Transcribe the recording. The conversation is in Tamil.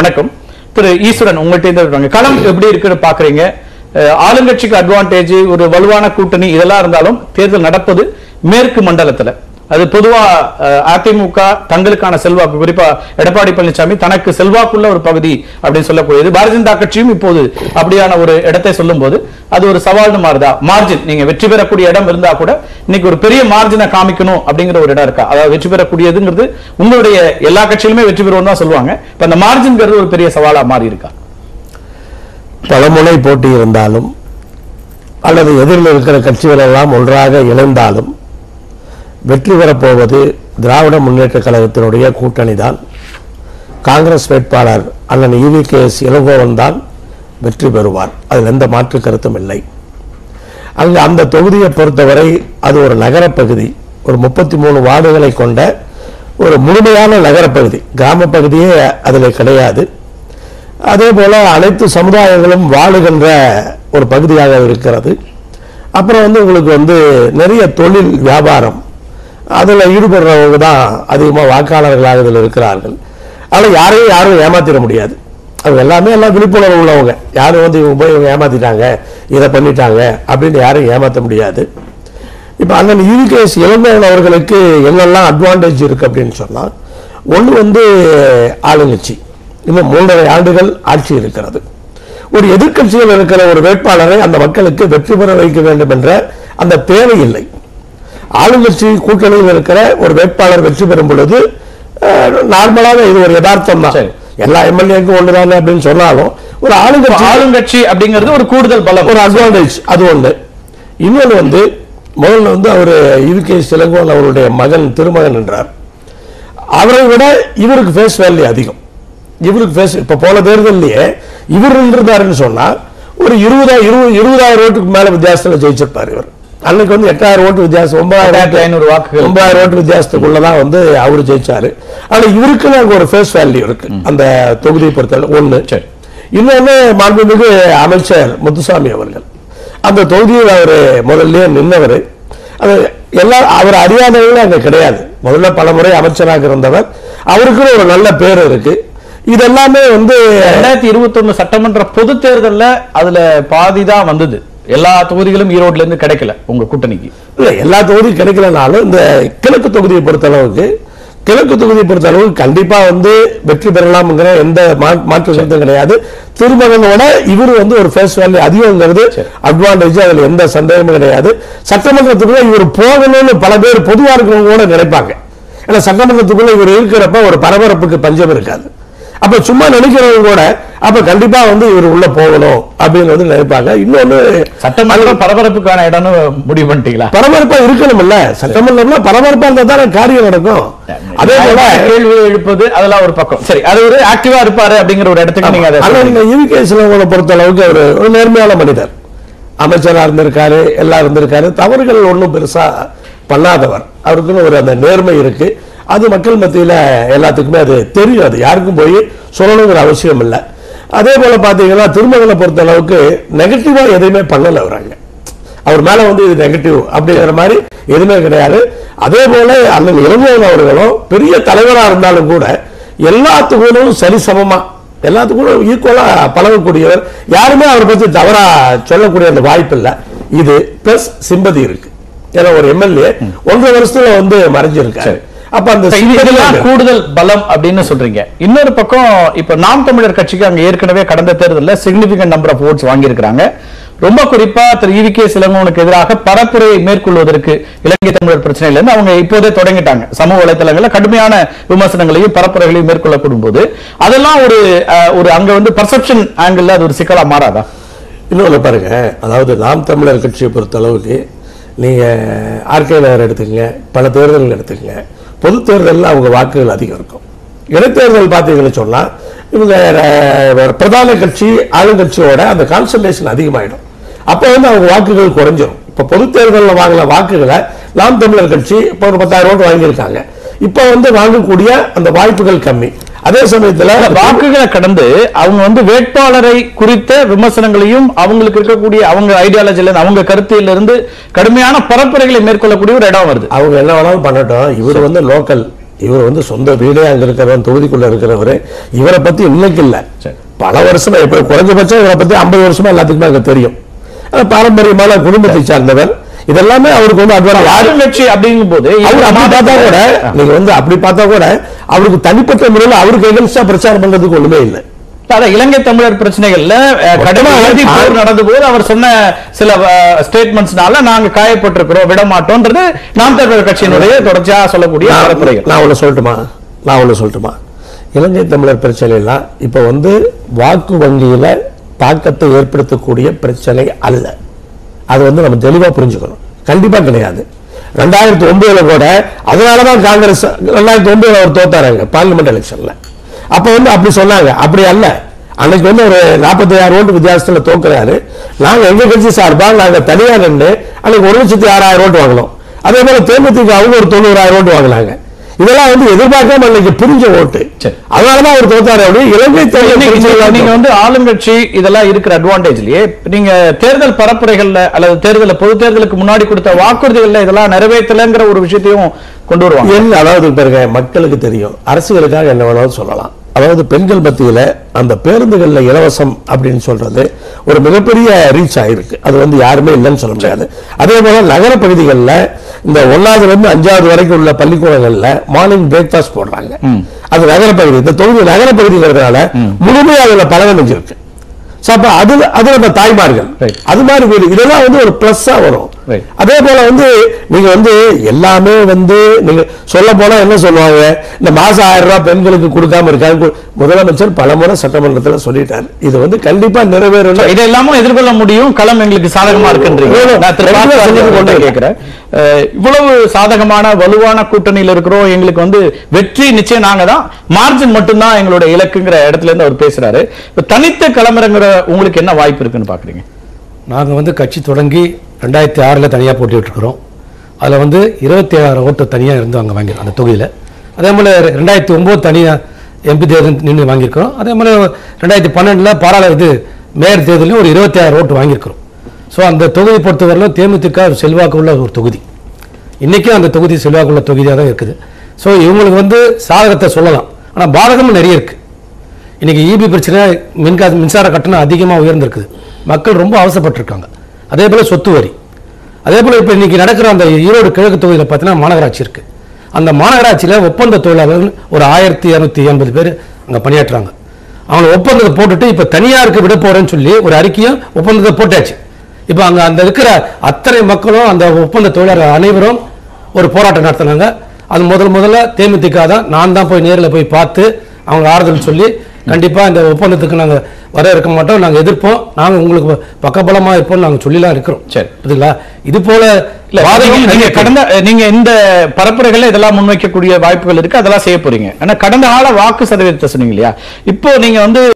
வணக்கம் திரு ஈஸ்வரன் உங்கள்கிட்ட இருந்து இருக்காங்க களம் எப்படி இருக்குன்னு பாக்குறீங்க அஹ், ஆளுங்கட்சிக்கு அட்வான்டேஜ் ஒரு வலுவான கூட்டணி இதெல்லாம் இருந்தாலும் தேர்தல் நடப்பது மேற்கு மண்டலத்துல அது பொதுவா அஹ், அதிமுக தங்களுக்கான செல்வாக்கு குறிப்பா எடப்பாடி பழனிசாமி தனக்கு செல்வாக்குள்ள ஒரு பகுதி அப்படின்னு சொல்லக்கூடியது பாரதிய ஜனதா கட்சியும் இப்போது அப்படியான ஒரு இடத்தை சொல்லும்போது அது ஒரு சவால்னு மாறுதா மார்ஜின் நீங்க வெற்றி பெறக்கூடிய இடம் இருந்தா கூட இன்னைக்கு ஒரு பெரிய மார்ஜினை காமிக்கணும் அப்படிங்கிற ஒரு இடம் இருக்கா அதாவது வெற்றி பெறக்கூடியதுங்கிறது உங்களுடைய எல்லா கட்சியிலுமே வெற்றி பெறுவோம் தான் சொல்லுவாங்க இப்ப அந்த மார்ஜின்ங்கிறது ஒரு பெரிய சவாலா மாறி இருக்கா பலமுனை போட்டி இருந்தாலும் அல்லது எதிரில் இருக்கிற கட்சிகள் எல்லாம் ஒன்றாக இணைந்தாலும் வெற்றி பெறப்போவது திராவிட முன்னேற்ற கழகத்தினுடைய கூட்டணி தான் காங்கிரஸ் வேட்பாளர் அண்ணன் இவி கே எஸ் இளங்கோவன் தான் வெற்றி பெறுவார் அதில் எந்த மாற்று கருத்தும் இல்லை அங்கு அந்த தொகுதியை பொறுத்தவரை அது ஒரு நகரப்பகுதி ஒரு முப்பத்தி மூணு வார்டுகளை கொண்ட ஒரு முழுமையான நகரப்பகுதி கிராமப் பகுதியே அதில் கிடையாது அதே போல அனைத்து சமுதாயங்களும் வாழுகின்ற ஒரு பகுதியாக இருக்கிறது அப்புறம் வந்து உங்களுக்கு வந்து நிறைய தொழில் வியாபாரம் அதில் ஈடுபடுறவங்க தான் அதிகமாக வாக்காளர்களாக இதில் இருக்கிறார்கள் ஆனால் யாரையும் யாரும் ஏமாத்திட முடியாது அவங்க எல்லாமே எல்லாம் விழிப்புணர்வு உள்ளவங்க யாரும் வந்து இவங்க போய் இவங்க ஏமாத்திட்டாங்க இதை பண்ணிட்டாங்க அப்படின்னு யாரும் ஏமாற்ற முடியாது இப்போ அண்ணன் யூகேஎஸ் இளங்கோவன் அவர்களுக்கு என்னெல்லாம் அட்வான்டேஜ் இருக்கு அப்படின்னு சொன்னால் ஒன்று வந்து ஆளுங்கட்சி இன்னும் மூன்றரை ஆண்டுகள் ஆட்சி இருக்கிறது ஒரு எதிர்க்கட்சியில் இருக்கிற ஒரு வேட்பாளரை அந்த மக்களுக்கு வெற்றி பெற வைக்க வேண்டும் என்ற அந்த தேவை இல்லை ஆளுங்கட்சி கூட்டணியில் இருக்கிற ஒரு வேட்பாளர் வெற்றி பெறும் பொழுது நார்மலாக இது ஒரு யதார்த்தம் தான் சரி. எல்லா எம்எல்ஏக்கும் ஒன்றுதானே அப்படின்னு சொன்னாலும் ஒரு ஆளுங்கட்சி ஆளுங்கட்சி அப்படிங்கிறது ஒரு கூடுதல் பலம் ஒரு அட்வான்டேஜ் அது ஒண்ணு இன்னொன்று வந்து முதல்ல வந்து அவர் இதுகே சிலங்கோன் அவருடைய மகன் திருமகன் என்றார் அவரை விட இவருக்கு ஃபேஸ் வேல்யூ அதிகம் இவருக்கு ஃபேஸ் இப்ப போன தேர்தல்லையே இவர் நின்றிருந்தாருன்னு சொன்னா ஒரு இருபதாயிரம் இருபது இருபதாயிரம் ஓட்டுக்கு மேல வித்தியாசத்துல ஜெயிச்சிருப்பார் இவர் அன்னைக்கு வந்து எட்டாயிரம் ஓட்டு வித்தியாசம் ஒன்பதாயிரம் எட்டாயிரத்தி ஐநூறு வாக்குகள். ஒன்பதாயிரம் ஓட்டு வித்தியாசத்துக்குள்ளதான் வந்து அவர் ஜெயிச்சாரு ஆனா இவருக்குன்னு அங்க ஒரு ஃபேஸ் வேல்யூ இருக்கு அந்த தொகுதியை பொறுத்தவரை ஒண்ணு சரி. இன்னொன்னு மாண்புமிகு அமைச்சர் முத்துசாமி அவர்கள் அந்த தொகுதியில் அவர் முதல்ல நின்னவர் அது எல்லா அவர் அறியாதவங்களும் அங்க கிடையாது முதல்ல பல முறை அமைச்சராக இருந்தவர் அவருக்குன்னு ஒரு நல்ல பேர் இருக்கு இதெல்லாமே வந்து ரெண்டாயிரத்தி இருபத்தி ஒண்ணு சட்டமன்ற பொது தேர்தல்ல அதுல பாதி தான் வந்தது எல்லா தொகுதிகளும் ஈரோட்ல இருந்து கிடைக்கல உங்க கூட்டணிக்கு இல்ல எல்லா தொகுதியும் கிடைக்கலனாலும் இந்த கிழக்கு தொகுதியை பொறுத்த அளவுக்கு கிழக்கு தொகுதியை பொறுத்த அளவுக்கு கண்டிப்பா வந்து வெற்றி பெறலாம்ங்கிற எந்த மா- மாற்று கருத்தும் கிடையாது திருமகனோட இவர் வந்து ஒரு ஃபேஸ் வேல்யூ அதிகங்கிறது அட்வான்டேஜ் அதுல எந்த சந்தேகமும் கிடையாது சட்டமன்றத்துக்குள்ள இவர் போகணும்னு பல பேர் பொதுவா இருக்கிறவங்க கூட நினைப்பாங்க ஏன்னா சட்டமன்றத்துக்குள்ள இவர் இருக்கிறப்ப ஒரு பரபரப்புக்கு பஞ்சம் இருக்காது அப்ப சும்மா நினைக்கிறவங்க கூட அப்ப கண்டிப்பா வந்து இவர் உள்ள போகணும் அப்படின்னு வந்து நினைப்பாங்க இன்னொன்னு சட்டமன்றம் பரபரப்புக்கான இடம்னு முடிவு பண்ணிட்டீங்களா பரபரப்பா இருக்கணும்ல சட்டமன்றம்னா பரபரப்பா இருந்தா தானே காரியம் நடக்கும் அதே போல கேள்வி எழுப்பது அதெல்லாம் ஒரு பக்கம் சரி அது ஒரு ஆக்டிவா இருப்பாரு அப்படிங்கிற ஒரு இடத்துக்கு நீங்க அதை ஆனா சொல்றீங்க. நீங்க யூகே சிலவங்களை பொறுத்த அளவுக்கு அவர் ஒரு நேர்மையான மனிதர் அமைச்சரா இருந்திருக்காரு எல்லாம் இருந்திருக்காரு தவறுகள் ஒண்ணும் பெருசா பண்ணாதவர் அவருக்குன்னு ஒரு அந்த நேர்மை இருக்கு அது மக்கள் மத்தியில எல்லாத்துக்குமே அது தெரியும் அது யாருக்கும் போய் சொல்லணுங்கிற அவசியம் இல்லை அதே போல பாத்தீங்கன்னா திருமகளை பொறுத்த அளவுக்கு நெகட்டிவா எதையுமே பண்ணல அவர் அங்க அவர் மேல வந்து இது நெகட்டிவ் அப்படிங்கிற மாதிரி எதுவுமே கிடையாது அதே போல அண்ணன் இளங்கோவன் அவர்களும் பெரிய தலைவரா இருந்தாலும் கூட எல்லாத்துக்கும் சரிசமமா எல்லாத்துக்கும் ஈக்குவலா பழகக்கூடியவர் யாருமே அவரை பத்தி தவறா சொல்லக்கூடிய அந்த வாய்ப்பு இல்லை இது பிளஸ் சிம்பதி இருக்கு ஏன்னா ஒரு எம்எல்ஏ ஒன்றரை வருஷத்துல வந்து மறைஞ்சிருக்காரு அப்ப அந்த இப்ப sympathy இதெல்லாம் இருக்கு. கூடுதல் பலம் அப்படின்னு சொல்றீங்க இன்னொரு பக்கம் இப்ப நாம் தமிழர் கட்சிக்கு அங்க ஏற்கனவே கடந்த தேர்தலில் சிக்னிபிகன்ட் நம்பர் ஆஃப் ஓட்ஸ் வாங்கியிருக்கிறாங்க ரொம்ப குறிப்பா திரு இவி கே சிலங்கோனுக்கு எதிராக பரப்புரையை மேற்கொள்வதற்கு இலங்கை தமிழர் பிரச்சனையில இருந்து அவங்க இப்போதே தொடங்கிட்டாங்க சமூக வலைத்தளங்கள்ல கடுமையான விமர்சனங்களையும் பரப்புரைகளையும் மேற்கொள்ளப்படும் போது அதெல்லாம் ஒரு அஹ், ஒரு அங்க வந்து பர்செப்ஷன் ஆங்கிள் அது ஒரு சிக்கலா மாறாதா இன்னொன்று பாருங்க அதாவது நாம் தமிழர் கட்சியை பொறுத்த அளவுக்கு நீங்க ஆர்கே நகர் எடுத்துக்கங்க பல தேர்தல்கள் எடுத்துக்கங்க பொது தேர்தலில் அவங்க வாக்குகள் அதிகம் இருக்கும் இடைத்தேர்தல் பார்த்தீங்கன்னு சொன்னா இவங்க அஹ், பிரதான கட்சி ஆளுங்கட்சியோட அந்த கான்சன்ட்ரேஷன் அதிகமாயிடும் அப்போ வந்து அவங்க வாக்குகள் குறைஞ்சிரும் இப்போ பொது தேர்தலில் வாங்கின வாக்குகளை நாம் தமிழர் கட்சி இப்போ ஒரு பத்தாயிரம் ஓட்டு வாங்கியிருக்காங்க இப்போ வந்து வாங்கக்கூடிய அந்த வாய்ப்புகள் கம்மி அதே சமயத்தில் வாக்குகளை கடந்து அவங்க வந்து வேட்பாளரை குறித்த விமர்சனங்களையும் அவங்களுக்கு இருக்கக்கூடிய அவங்க ஐடியாலஜில இருந்து அவங்க கருத்தில இருந்து கடுமையான பரப்புரைகளை மேற்கொள்ளக்கூடிய ஒரு இடம் வருது அவங்க என்ன வேணாலும் பண்ணட்டும் இவர் வந்து லோக்கல் இவர் வந்து சொந்த வீடே அங்க இருக்கிறவன் தொகுதிக்குள்ள இருக்கிறவர் இவரை பத்தி இன்னைக்கு இல்ல சரி. பல வருஷமா இப்ப குறைஞ்சபட்சம் இவரை பத்தி ஐம்பது வருஷமா எல்லாத்துக்குமே அங்க தெரியும் ஆனா பாரம்பரியமான குடும்பத்தை சார்ந்தவர் இதெல்லாமே அவருக்கு வந்து அட்வான்ஸ் யாரு ஆளுங்கட்சி அப்படிங்கும் போது அவர் அப்படி பார்த்தா கூட நீங்க வந்து அப்படி பார்த்தா கூட அவருக்கு தனிப்பட்ட முறையில் அவருக்கு எகன்ஸ்டா பிரச்சாரம் பண்றதுக்கு ஒண்ணுமே இல்லை அதான் இலங்கை தமிழர் பிரச்சனைகள்ல அஹ், கடந்த மொத்தமா இறுதி போர் ஆள்- நடந்த போது அவர் சொன்ன சில ஸ்டேட்மெண்ட்ஸ்னால நாங்க காயப்பட்டிருக்கிறோம் விட மாட்டோம்ன்றது நாம் தமிழர் கட்சியினுடைய தொடர்ச்சியா சொல்லக்கூடிய நான் பரப்புரைகள் நான் ஒண்ணு சொல்லட்டுமா நான் ஒண்ணு சொல்லட்டுமா இலங்கை தமிழர் பிரச்சனை எல்லாம் இப்ப வந்து வாக்கு வங்கியில தாக்கத்தை ஏற்படுத்தக்கூடிய பிரச்சனை அல்ல அது வந்து நம்ம தெளிவா புரிஞ்சுக்கணும் கண்டிப்பா கிடையாது ரெண்டாயிரத்தி ஒன்பதுல கூட அதனாலதான் காங்கிரஸ் ரெண்டாயிரத்தி ஒன்பதுல அவர் தோத்தாராங்க பார்லிமெண்ட் எலெக்ஷன்ல அப்ப வந்து அப்படி சொன்னாங்க அப்படி அல்ல அன்னைக்கு வந்து ஒரு நாற்பத்தி ஆயிரம் ஓட்டு வித்தியாசத்துல தோக்குறாரு நாங்க எங்க கட்சி சார்பா நாங்க தனியா நின்று அன்னைக்கு ஒரு லட்சத்தி ஆறாயிரம் ஓட்டு வாங்கினோம் அதே போல தேமுதிக அவங்க ஒரு தொண்ணூறாயிரம் ஓட்டு வாங்கினாங்க இதெல்லாம் வந்து எதிர்பார்க்காம அன்னைக்கு பிரிஞ்ச ஓட்டு சரி. அதனாலதான் அவர் தோத்தாரு அப்படி இலங்கை இன்னைக்கு தேர்தல் நீங்க- நீங்க வந்து ஆளுங்கட்சி இதெல்லாம் இருக்கிற அட்வான்டேஜ்லயே நீங்க தேர்தல் பரப்புரைகள்ல அல்லது தேர்தல் பொது தேர்தலுக்கு முன்னாடி கொடுத்த வாக்குறுதிகள்ல இதெல்லாம் நிறைவேற்றலைங்கிற ஒரு விஷயத்தையும் கொண்டு வருவாங்க என்ன அதாவது பாருங்க மக்களுக்கு தெரியும் அரசியலுக்காக என்ன வேணாலும் சொல்லலாம் அதாவது பெண்கள் மத்தியில அந்த பேருந்துகள்ல இலவசம் அப்படின்னு சொல்றது ஒரு மிகப்பெரிய ரீச் ஆயிருக்கு அது வந்து யாருமே இல்லைன்னு சொல்ல முடியாது அதே போல நகர பகுதிகளில் இந்த ஒன்னாவதுல இருந்து அஞ்சாவது வரைக்கும் உள்ள பள்ளிக்கூடங்கள்ல மார்னிங் பிரேக்ஃபாஸ்ட் போடுறாங்க அது நகர பகுதி இந்த தொகுதி நகர பகுதிங்கிறதுனால முழுமையாக அதுல பலனடைஞ்சிருக்கு So, அப்ப அது அது நம்ம தாய்மார்கள் Right. அது மாதிரி வீடு இதெல்லாம் வந்து ஒரு பிளஸ்ஸா வரும் Right. அதே போல வந்து நீங்க வந்து எல்லாமே வந்து நீங்க சொல்ல போனா என்ன சொல்லுவாங்க இந்த மாசம் ஆயிரம் ரூபாய் பெண்களுக்கு கொடுக்காம இருக்காங்க முதலமைச்சர் பலமுறை சட்டமன்றத்துல சொல்லிட்டார் இது வந்து கண்டிப்பா நிறைவேறணும் இதெல்லாமும் எதிர்கொள்ள முடியும் களம் எங்களுக்கு சாதகமா இருக்குன்றீங்க வேணும். நான் திரு ரெண்டு பார்த்தசாரதி சொல்லிட்டு அவர்கள்ட்ட கொண்டு கேட்கிறேன் அஹ், இவ்வளவு சாதகமான வலுவான கூட்டணியில் இருக்கிறோம் எங்களுக்கு வந்து வெற்றி நிச்சயம் நாங்க தான் மார்ஜின் மட்டும்தான் எங்களோட இலக்குங்கிற இடத்துல இருந்து அவர் பேசுறாரு இப்ப தனித்த களமிறங்குற உங்களுக்கு என்ன வாய்ப்பு இருக்குன்னு பாக்குறீங்க நாங்கள் வந்து கட்சி தொடங்கி ரெண்டாயிரத்தி ஆறில் தனியாக போட்டிட்டுருக்குறோம் அதில் வந்து இருபத்தி ஏழாயிரம் ஓட்டு தனியாக இருந்து அங்கே வாங்கியிருக்கோம் அந்த தொகுதியில் அதே போல் ரெண்டாயிரத்தி ஒம்பது தனியாக எம்பி தேர்தல் நின்று வாங்கியிருக்கிறோம் அதே போல் ரெண்டாயிரத்தி பன்னெண்டில் பாராள இது மேயர் தேர்தலையும் ஒரு இருபத்தி ஆயிரம் ஓட்டு வாங்கியிருக்கிறோம் ஸோ அந்த தொகுதி பொறுத்தவரையிலும் தேமுதிக ஒரு செல்வாக்கு உள்ள ஒரு தொகுதி இன்றைக்கும் அந்த தொகுதி செல்வாக்குள்ள தொகுதியாக தான் இருக்குது ஸோ இவங்களுக்கு வந்து சாதகத்தை சொல்லலாம் ஆனால் பாதகமும் நிறைய இருக்குது இன்னைக்கு ஈபி பிரச்சனை மின்கா மின்சார கட்டணம் அதிகமாக உயர்ந்திருக்குது மக்கள் ரொம்ப அவசரப்பட்டிருக்காங்க அதே போல் சொத்து வரி அதே போல் இப்போ இன்னைக்கு நடக்கிற அந்த ஈரோடு கிழக்கு தொகுதியில் பார்த்தீங்கன்னா மாநகராட்சி இருக்குது அந்த மாநகராட்சியில் ஒப்பந்த தொழிலாளர்கள் ஒரு ஆயிரத்தி இரநூத்தி எண்பது பேர் அங்கே பணியாற்றுறாங்க அவங்க ஒப்பந்தத்தை போட்டுட்டு இப்போ தனியாருக்கு விட போகிறேன்னு சொல்லி ஒரு அறிக்கையும் ஒப்பந்தத்தை போட்டாச்சு இப்போ அங்கே அந்த இருக்கிற அத்தனை மக்களும் அந்த ஒப்பந்த தொழிலாளர் அனைவரும் ஒரு போராட்டம் நடத்தினாங்க அது முதல் முதல்ல தேமுதிக தான் நான் தான் போய் நேரில் போய் பார்த்து அவங்க ஆறுதல் சொல்லி கண்டிப்பாக இந்த ஒப்பந்தத்துக்கு நாங்கள் வர இருக்க மாட்டோம் நாங்கள் எதிர்ப்போம் நாங்கள் உங்களுக்கு பக்கபலமாக இருப்போம் நாங்கள் சொல்லிலாம் இருக்கிறோம் சரி. புரியுதுங்களா இது போல இல்ல வாதமும் நீங்க- நீங்க நிறைய கடந்த நீங்க இந்த பரப்புரைகள்ல இதெல்லாம் முன்வைக்கக்கூடிய வாய்ப்புகள் இருக்கு அதெல்லாம் செய்ய போறீங்க ஆனா கடந்த கால வாக்கு சதவீதத்தை சொன்னீங்க இல்லையா இப்போ நீங்க வந்து